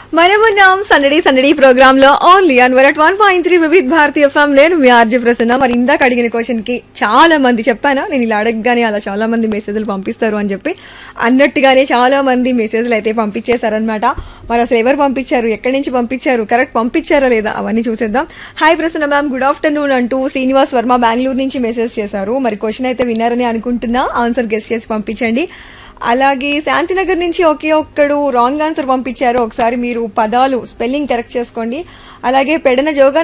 మనమున్నాం సందడి సందడి ప్రోగ్రామ్ లో only on one one point three Vividh Bharati FM నేను మీ ఆర్జీ ప్రసన్న మరి ఇందాక అడిగిన క్వశ్చన్ కి చాలా మంది చెప్పానా నేను ఇలా అడగగానే అలా చాలా మంది మెసేజ్లు పంపిస్తారు అని చెప్పి అన్నట్టుగానే చాలా మంది మెసేజ్లు అయితే పంపించేశారనమాట మరి అసలు ఎవరు పంపించారు ఎక్కడి నుంచి పంపించారు కరెక్ట్ పంపించారా లేదా అవన్నీ చూసేద్దాం hi Prasanna ma'am good afternoon అంటూ శ్రీనివాస్ వర్మ బెంగళూరు నుంచి మెసేజ్ చేశారు మరి క్వశ్చన్ అయితే విన్నారని అనుకుంటున్నా ఆన్సర్ గెస్ట్ చేసి పంపించండి అలాగే శాంతినగర్ నుంచి ఒకే ఒక్కడు రాంగ్ ఆన్సర్ పంపించారు ఒకసారి మీరు పదాలు స్పెల్లింగ్ కరెక్ట్ చేసుకోండి అలాగే పెడన జోగా